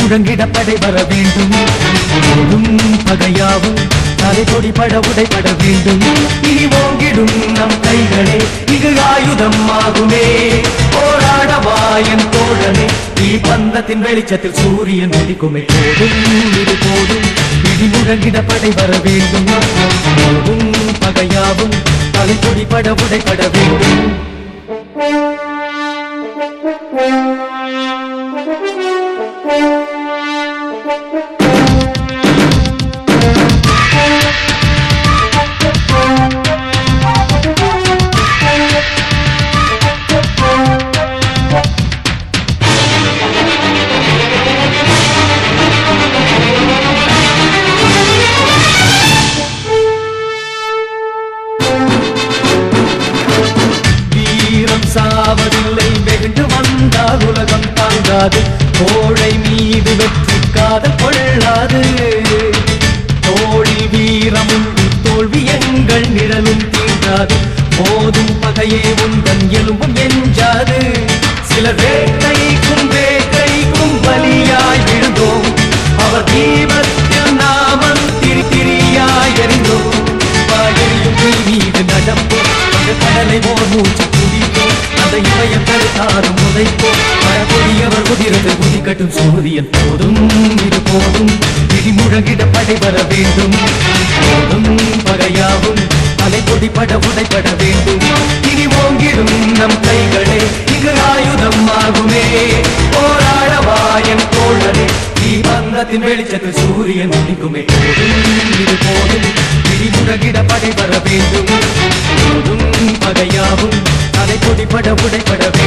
முழங்கிட படை வர வேண்டும் போதும் பகையாவும் தலை கொடிபட உடைபட வேண்டும் இனி ஓங்கிடும் நம் கைகளே இங்கு ஆயுதம் ஆகுமே போராடவா என் தோழனே நீ பந்தத்தின் வெளிச்சத்தில் சூரியன் ஒளிக்குமே போதும் இது போதும் இடி முழங்கிட படை வர வேண்டும் போதும் பகையாவும் தலை கொடிபட உடைபட வேண்டும் வீரம் சாவதில்லை வெகுண்டு வந்தால் உலகம் தாங்காது கோழை மீது வெற்றி காதல் கொள்ளாது தோழி வீரமும் தோல்வி எங்கள் நிழலும் தீண்டாது போதும் பகையே உந்தன் எலும்பும் எஞ்சாது சிலர் வேட்டைக்கும் வேட்டைக்கும் பலியாய் விழுந்தோம் அவர் தீபத்தில் நாமம் திரி திரியாய் எறிந்தோம் வாயெறியும் தீ மீது நடப்போம் அந்த கடலை ஓர் மூச்சு குடிப்போம் அந்த இமயம் தடுத்தாரும் உதைப்போம் மரபொழியவர் உதிரத்தில் உதிக்கட்டும் சூரியன் போதும் இது போதும் இடி முழங்கிட படை வர வேண்டும் போதும் பகையாவும் அலை கொடிபட உடைபட வேண்டும் இனி ஓங்கிடும் நம் கைகளே இங்கு ஆயுதம் ஆகுமே போராடவா என் தோழரே நீ பந்தத்தின் வெளிச்சத்தில் சூரியன் உதிக்குமே போதும் இது போதும் இடி முழங்கிட படை வர வேண்டும் போதும் பகையாவும் அலை கொடிபட உடைபட